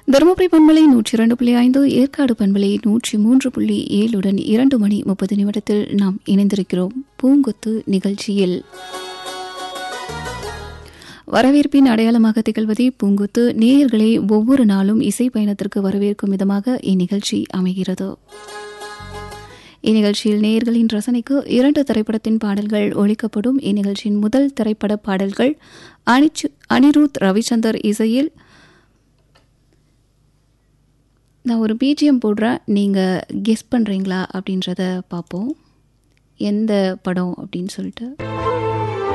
தருமபுரி பண்பலை நூற்றி இரண்டு புள்ளி ஐந்து ஏற்காடு பண்பலை நூற்றி மூன்று புள்ளி ஏழுடன் இரண்டு மணி முப்பது நிமிடத்தில் நாம் இணைந்திருக்கிறோம் பூங்கொத்து நிகழ்ச்சியில் வரவேற்பின் அடையாளமாக திகழ்வதே பூங்குத்து நேயர்களை ஒவ்வொரு நாளும் இசை பயணத்திற்கு வரவேற்கும் விதமாக இந்நிகழ்ச்சி அமைகிறது இந்நிகழ்ச்சியில் நேயர்களின் ரசனைக்கு இரண்டு திரைப்படத்தின் பாடல்கள் ஒழிக்கப்படும் இந்நிகழ்ச்சியின் முதல் திரைப்பட பாடல்கள் அனிச்சு அனிருத் ரவிச்சந்தர் இசையில் நான் ஒரு பிஜிஎம் போடுறேன் நீங்கள் கெஸ் பண்ணுறீங்களா அப்படின்றத பார்ப்போம் எந்த படம் அப்படின்னு சொல்லிட்டு